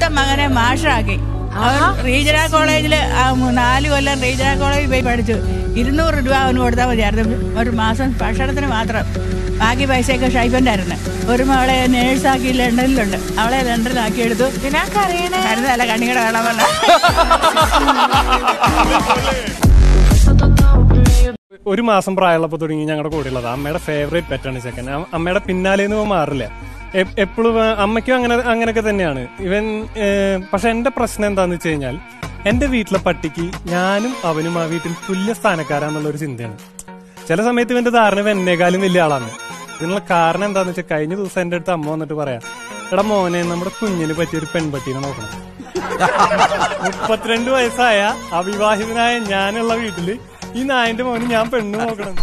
മൂത്ത മകനെ മാഷാക്കി അവൻ റീജണൽ കോളേജിൽ നാല് കൊല്ലം റീജണൽ കോളേജിൽ പോയി പഠിച്ചു ഇരുന്നൂറ് രൂപ അവന് കൊടുത്താൽ മതിയായിരുന്നു ഒരു മാസം ഭക്ഷണത്തിന് മാത്രം ബാക്കി പൈസയൊക്കെ ഷൈഫൻ്റെ ആയിരുന്നു ഒരു മകളെ നേഴ്സാക്കി ലണ്ടനിലുണ്ട് അവളെ ലണ്ടനിലാക്കി എടുത്തു ഇതിനൊക്കറിയണേ കരുതല്ല കണ്ണികട കാണാൻ വന്ന ഒരു മാസം പ്രായമുള്ളപ്പോൾ തുടങ്ങി ഞങ്ങളുടെ കൂടെയുള്ളത് അമ്മയുടെ ഫേവറേറ്റ് പെറ്റാണ് ചെക്കൻ അ- അമ്മയുടെ പിന്നാലേന്ന് പോകാൻ മാറില്ല എപ്പോഴും അമ്മയ്ക്കും അങ്ങനെ അങ്ങനെയൊക്കെ തന്നെയാണ് ഇവൻ ഏഹ്, പക്ഷെ എന്റെ പ്രശ്നം എന്താന്ന് വെച്ച് കഴിഞ്ഞാൽ എന്റെ വീട്ടിലെ പട്ടിക്ക് ഞാനും അവനും ആ വീട്ടിൽ തുല്യ സ്ഥാനക്കാരാന്നുള്ള ഒരു ചിന്തയാണ് ചില സമയത്ത് ഇവന്റെ ധാരണ ഇവൻ എന്നെക്കാളും വലിയ ആളാണ് ഇതിനുള്ള കാരണം എന്താന്ന് വെച്ചാൽ കഴിഞ്ഞ ദിവസം എന്റെ അടുത്ത് അമ്മ വന്നിട്ട് പറയാം എടാ മോനെ നമ്മുടെ കുഞ്ഞിന് പറ്റിയ ഒരു പെൺപട്ടീനെ നോക്കണം മുപ്പത്തിരണ്ട് വയസ്സായ അവിവാഹിതനായ ഞാനുള്ള വീട്ടില് ഈ നായന്റെ മോന് ഞാൻ പെണ്ണ് നോക്കണം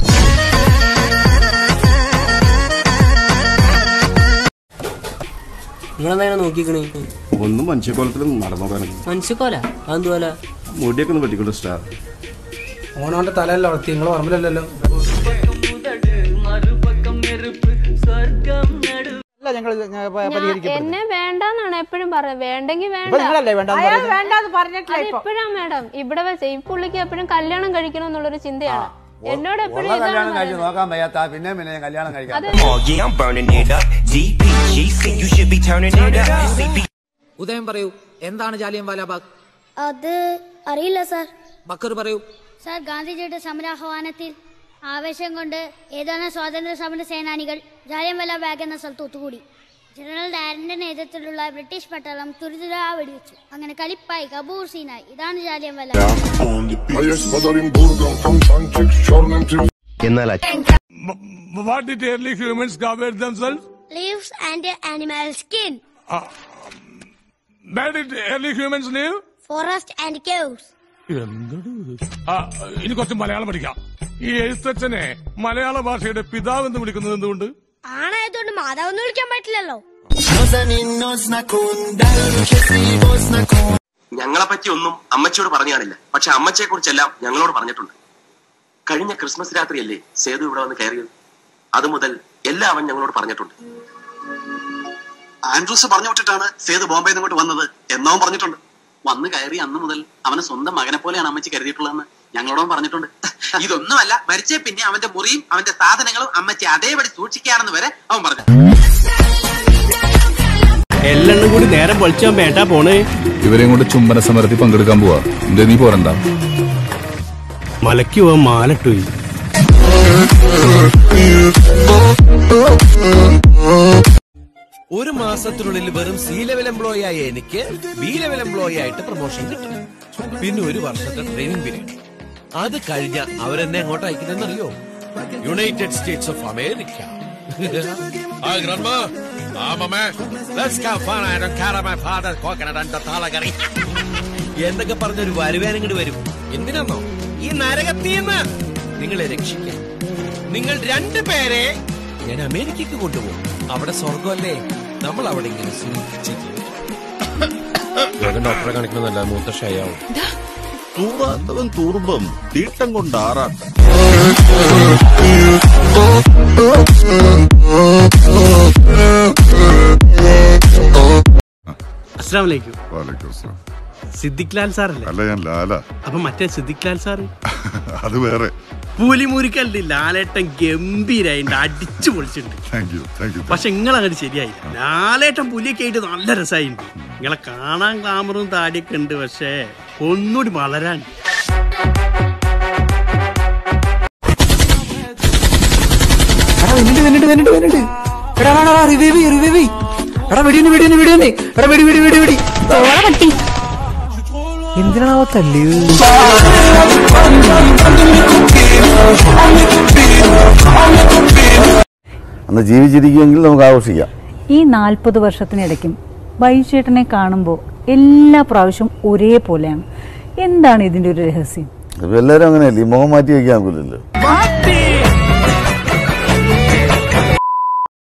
നിങ്ങളെന്താ നോക്കിക്കണേ ഒന്നും മനുഷ്യക്കോലത്തിൽ നടന്നോക്കാൻ മനുഷ്യക്കോല അതെന്തുപോലെ മുടിയൊക്കെ ഒന്ന് വെട്ടിക്കൊണ്ട് സ്റ്റാർ ഓണോന്റെ തലയല്ല വളർത്തി നിങ്ങളെ പറമ്പിലല്ലല്ലോ എന്നെ വേണ്ടെന്നാണ് എപ്പോഴും പറയുന്നത് വേണ്ടെങ്കിൽ വേണ്ട അയാൾ വേണ്ടാന്ന് പറഞ്ഞിട്ടില്ല അത് ഇപ്പൊ എപ്പോഴാ മാഡം ഇവിടെ വെച്ച് ഈ പുള്ളിക്ക് എപ്പോഴും കല്യാണം കഴിക്കണം എന്നുള്ളൊരു ചിന്തയാണ് എന്നോട് എപ്പോഴും ഉള്ള ഇതാണ് കല്യാണം കഴിച്ച് പറയുന്നത്. നോക്കാൻ വയ്യാത്ത പിന്നെ പിന്നെ ഞാൻ കല്യാണം കഴിക്കാം അത് Oh yeah, I'm burning it up. DPGC, you should be turning it up. CP ഉദയം പറയൂ എന്താണ് ജാലിയൻ വാലാബാഗ് അത് അറിയില്ല സാർ ബക്കർ പറയൂ സാർ ഗാന്ധിജിയുടെ സമരാഹ്വാനത്തിൽ ആവേശം കൊണ്ട് ഏതാനും സ്വാതന്ത്ര്യ സമര സേനാനികൾ ജാലിയൻവാല ബാഗ് എന്ന സ്ഥലത്ത് ഒത്തുകൂടി ജനറൽ ഡയറിന്റെ നേതൃത്വത്തിലുള്ള ബ്രിട്ടീഷ് പട്ടാളം തുരിതുരാ വെടിവെച്ചു അങ്ങനെ കളിപ്പായി കബൂർ സീനായി ഇതാണ് ജാലിയൻവാല എന്നാൽ What did early humans cover themselves? Leaves and animal skin Where did early humans live? Forest and caves ആ, ഇനി കുറച്ച് മലയാളം പഠിക്കാം ഈ എഴുത്തച്ഛനെ മലയാള ഭാഷയുടെ പിതാവ് എന്ന് വിളിക്കുന്നത് എന്തുകൊണ്ട് ആണായതുകൊണ്ട് മാതാവെന്ന് വിളിക്കാൻ പറ്റില്ലല്ലോ ഞങ്ങളെ പറ്റി ഒന്നും അമ്മച്ചിയോട് പറഞ്ഞു കാണില്ല പക്ഷെ അമ്മച്ചിയെ കുറിച്ചെല്ലാം ഞങ്ങളോട് പറഞ്ഞിട്ടുണ്ട് കഴിഞ്ഞ ക്രിസ്മസ് രാത്രിയല്ലേ സേതു ഇവിടെ വന്ന് കയറിയത് അത് മുതൽ എല്ലാം അവൻ ഞങ്ങളോട് പറഞ്ഞിട്ടുണ്ട് ആൻഡ്രൂസ് പറഞ്ഞു വിട്ടിട്ടാണ് സേതു ബോംബെയിൽ നിന്ന് ഇങ്ങോട്ട് വന്നത് എന്നോ പറഞ്ഞിട്ടുണ്ട് വന്ന് കയറി അന്ന് മുതൽ അവനെ സ്വന്തം മകനെ പോലെയാണ് അമ്മച്ചി കരുതിയിട്ടുള്ളതെന്ന് ഞങ്ങളോടും പറഞ്ഞിട്ടുണ്ട് ഇതൊന്നുമല്ല മരിച്ചേ പിന്നെ അവന്റെ മുറിയും അവന്റെ സാധനങ്ങളും അമ്മച്ചി അതേപടി സൂക്ഷിക്കുകയാണെന്ന് വരെ അവൻ പറഞ്ഞു എല്ലെണ്ണം കൂടി നേരം പൊളിച്ചാൻ വേണ്ടാ പോണേ ഇവരെയും കൊണ്ട് ചുംബന സമരത്തിൽ പങ്കെടുക്കാൻ പോവാ എന്തേ നീ പോരണ്ട മലയ്ക്ക് പോവാൻ മാലട്ടുപോയി ഒരു മാസത്തിനുള്ളിൽ വെറും സി ലെവൽ എംപ്ലോയി ആയ എനിക്ക് ബി ലെവൽ എംപ്ലോയി ആയിട്ട് പ്രൊമോഷൻ കിട്ടും പിന്നെ ഒരു വർഷത്തെ ട്രെയിനിങ് പീരീഡ് അത് കഴിഞ്ഞ അവരെന്നെ എങ്ങോട്ട് അയക്കുന്നറിയോ യുണൈറ്റഡ് സ്റ്റേറ്റ്സ് ഓഫ് അമേരിക്ക എന്നൊക്കെ പറഞ്ഞൊരു വരുവാനിങ്ങോട്ട് വരും എന്തിനാന്നോ ഈ നരകത്തിന്ന് നിങ്ങളെ രക്ഷിക്കാൻ നിങ്ങൾ രണ്ടുപേരെ ഞാൻ അമേരിക്കക്ക് കൊണ്ടുപോകും അവിടെ സ്വർഗമല്ലേ നമ്മൾ അവിടെ ഇങ്ങനെ സൂക്ഷിച്ച് ഡോക്ടറെ കാണിക്കണമെന്നല്ല മൂത്ത ഷയാവും തൂറാത്തവൻ തൂർബം തീട്ടം കൊണ്ട് ആറാട്ടം അസ്സാം വലൈക്കും സിദ്ദിഖ് ലാൽ സാറല്ലേ അല്ല ഞാൻ ലാല അപ്പൊ മറ്റേ സിദ്ദിഖ് ലാൽ സാറ് അത് വേറെ പൂലിമുരിക്കല്ലേ ലാലേട്ടൻ ഗംഭീരായിട്ട് അടിച്ചു പൊളിച്ചിട്ടുണ്ട് താങ്ക് യു താങ്ക് യു പക്ഷെ നിങ്ങൾ അങ്ങനെ ശരിയായില്ല ലാലേട്ടൻ പുലിയൊക്കെ ആയിട്ട് നല്ല രസമായിട്ടുണ്ട് നിങ്ങളെ കാണാൻ ക്ലാമറും താടിയൊക്കെ ഉണ്ട് പക്ഷേ ഒന്നുകൂടി വളരാൻ എന്തിനാണാവോ തല്ലിയത് അന്ന് ജീവിച്ചിരിക്കുമെങ്കിൽ നമുക്ക് ആഘോഷിക്കാം ഈ നാൽപ്പത് വർഷത്തിനിടയ്ക്കും ബൈചേട്ടനെ കാണുമ്പോൾ എല്ലാ പ്രാവശ്യവും ഒരേപോലെയാണ് എന്താണ് ഇതിന്റെ ഒരു രഹസ്യം ഇപ്പൊ എല്ലാവരും അങ്ങനെയല്ലേ ഈ മുഖം മാറ്റി വയ്ക്കാൻ ഒക്കില്ലല്ലോ